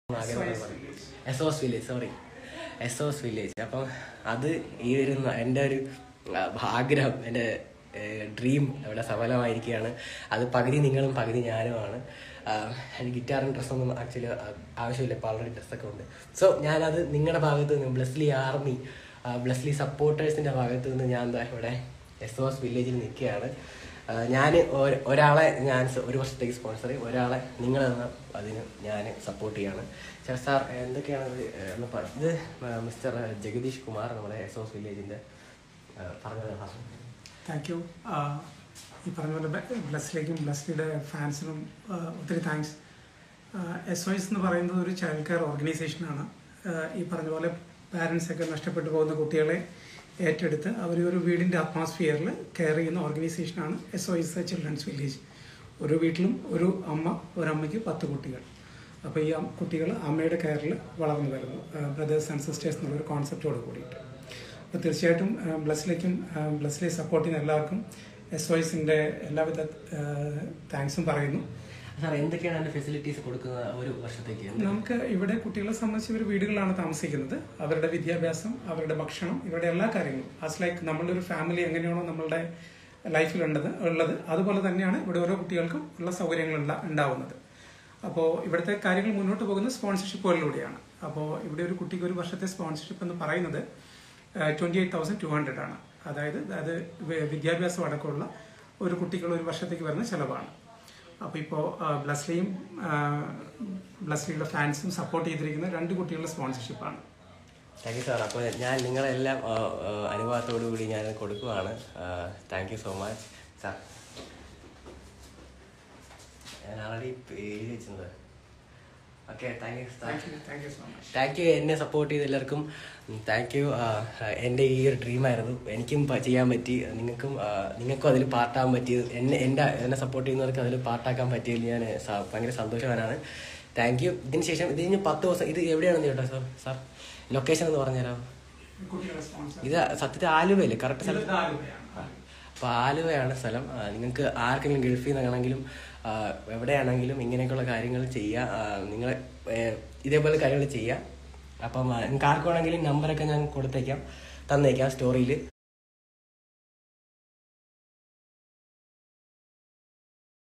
S O S village sorry S O S village അപ്പം അത് ഈ ഒരു ന- എൻ്റെ ഒരു ആ, ആഗ്രഹം എൻ്റെ ഡ്രീം ഇവിടെ സഫലമായിരിക്കുകയാണ് അത് പകുതി നിങ്ങളും പകുതി ഞാനുമാണ് ആ, എനിക്ക് ഗിറ്റാറും ഡ്രസ്സൊന്നും ആക്ച്വലി ആവശ്യമില്ല ഇപ്പോൾ ഓൾറെഡി ഡ്രസ്സൊക്കെ ഉണ്ട് സോ ഞാനത് നിങ്ങളുടെ ഭാഗത്ത് നിന്ന് ബ്ലസ്ലി ആർമി ബ്ലസ്ലി സപ്പോർട്ടേഴ്സിൻ്റെ ഭാഗത്ത് നിന്ന് ഞാൻ എന്താ ഇവിടെ എസ് ഓസ് വില്ലേജിൽ നിൽക്കുകയാണ് ഞാൻ ഒരാളെ ഞാൻ സ- ഒരു വർഷത്തേക്ക് സ്പോൺസർ ചെയ്യും ഒരാളെ നിങ്ങൾ അതിന് ഞാൻ സപ്പോർട്ട് ചെയ്യാണ് സാർ സാർ എന്തൊക്കെയാണ് ഇത് എന്ന് പറ ഇത് മിസ്റ്റർ ജഗദീഷ് കുമാർ നമ്മുടെ എസ് ഓസ് വില്ലേജിൻ്റെ പറഞ്ഞത് പറഞ്ഞു താങ്ക് യു ഈ പറഞ്ഞ പോലെ ബ്ലസ്സിലേക്കും ബ്ലസ്സിയുടെ ഫാൻസിനും ഒത്തിരി താങ്ക്സ് എസ് ഒ എസ് എന്ന് പറയുന്നത് ഒരു ചൈൽഡ് കെയർ ഓർഗനൈസേഷനാണ് ഈ പറഞ്ഞ പോലെ പാരൻസ് ഒക്കെ നഷ്ടപ്പെട്ടു പോകുന്ന കുട്ടികളെ ഏറ്റെടുത്ത് അവർ ഒരു വീടിൻ്റെ അറ്റ്മോസ്ഫിയറിൽ കെയർ ചെയ്യുന്ന ഓർഗനൈസേഷനാണ് S O S children's village ഒരു വീട്ടിലും ഒരു അമ്മ ഒരമ്മയ്ക്ക് പത്ത് കുട്ടികൾ അപ്പോൾ ഈ കുട്ടികൾ അമ്മയുടെ കെയറിൽ വളർന്നു വരുന്നു ബ്രദേഴ്സ് ആൻഡ് സിസ്റ്റേഴ്സ് എന്നുള്ളൊരു കോൺസെപ്റ്റോട് കൂടിയിട്ട് അപ്പോൾ തീർച്ചയായിട്ടും ബ്ലസ്സിലേക്കും ബ്ലസ്സിലെ സപ്പോർട്ട് ചെയ്യുന്ന എല്ലാവർക്കും എസ് ഒ എസിൻ്റെ എല്ലാവിധ താങ്ക്സും പറയുന്നു സാർ എന്തൊക്കെയാണ് അതിൻ്റെ ഫെസിലിറ്റീസ് കൊടുക്കുന്നത് ഒരു വർഷത്തേക്ക് നമുക്ക് ഇവിടെ കുട്ടികളെ സംബന്ധിച്ച് ഇവർ വീടുകളിലാണ് താമസിക്കുന്നത് അവരുടെ വിദ്യാഭ്യാസം അവരുടെ ഭക്ഷണം ഇവരുടെ എല്ലാ കാര്യങ്ങളും ആസ് ലൈക്ക് നമ്മളുടെ ഒരു ഫാമിലി എങ്ങനെയാണോ നമ്മളുടെ ലൈഫിൽ ഉള്ളത് ഉള്ളത് അതുപോലെ തന്നെയാണ് ഇവിടെ ഓരോ കുട്ടികൾക്കും ഉള്ള സൗകര്യങ്ങൾ ഉണ്ട- ഉണ്ടാവുന്നത് അപ്പോൾ ഇവിടുത്തെ കാര്യങ്ങൾ മുന്നോട്ട് പോകുന്നത് സ്പോൺസർഷിപ്പുകളിലൂടെയാണ് അപ്പോൾ ഇവിടെ ഒരു കുട്ടിക്ക് ഒരു വർഷത്തെ സ്പോൺസർഷിപ്പ് എന്ന് പറയുന്നത് twenty eight thousand two hundred ആണ് അതായത് അത് വി- വിദ്യാഭ്യാസം അടക്കമുള്ള ഒരു കുട്ടികൾ ഒരു വർഷത്തേക്ക് വരുന്ന ചിലവാണ് അപ്പോൾ ഇപ്പോൾ ബ്ലസ്ലിയും ബ്ലസ്ലിയുടെ ഫാൻസും സപ്പോർട്ട് ചെയ്തിരിക്കുന്ന രണ്ട് കുട്ടികളുടെ സ്പോൺസർഷിപ്പാണ് താങ്ക് യു സാർ അപ്പോൾ ഞാൻ നിങ്ങളെല്ലാം ആ, ആ, അനുഭവത്തോടു കൂടി ഞാൻ കൊടുക്കുവാണ് thank you so much sir ഞാൻ ആൾറെഡി എഴുതി വെച്ചിട്ടുണ്ട് okay thank you sir thank you thank you so much thank you എന്നെ സപ്പോർട്ട് ചെയ്ത എല്ലാവർക്കും താങ്ക് യു എൻ്റെ ഈ ഒരു ഡ്രീമായിരുന്നു എനിക്കും പ- ചെയ്യാൻ പറ്റി നിങ്ങൾക്കും ആ, നിങ്ങൾക്കും അതിൽ പാർട്ടാകാൻ പറ്റിയത് എന്നെ എൻ്റെ എന്നെ സപ്പോർട്ട് ചെയ്യുന്നവർക്ക് അതിൽ പാർട്ടാക്കാൻ പറ്റിയതിൽ ഞാൻ സ- ഭയങ്കര സന്തോഷവാനാണ് താങ്ക് യു ഇതിന് ശേഷം ഇത് കഴിഞ്ഞ് പത്ത് ദിവസം ഇത് എവിടെയാണെന്ന് കേട്ടോ സാർ സാർ ലൊക്കേഷൻ എന്ന് പറഞ്ഞുതരാം കുട്ടികളുടെ സ്പോൺസർ ഇത് സത്യത്തിൽ ആലുവയല്ലേ കറക്റ്റ് സ്ഥലം ഇത് ആലുവയാണ്. അപ്പോൾ ആലുവയാണ് സ്ഥലം ആ, നിങ്ങൾക്ക് ആർക്കെങ്കിലും ഗൾഫിൽ നിന്നാണെങ്കിലും ആ, എവിടെയാണെങ്കിലും ഇങ്ങനെയൊക്കെയുള്ള കാര്യങ്ങൾ ചെയ്യുക നിങ്ങൾ ഇതേപോലെ കാര്യങ്ങൾ ചെയ്യുക അപ്പം ആ, നിങ്ങൾക്ക് ആർക്കുവാണെങ്കിലും നമ്പറൊക്കെ ഞാൻ കൊടുത്തേക്കാം തന്നേക്കാം സ്റ്റോറിയിൽ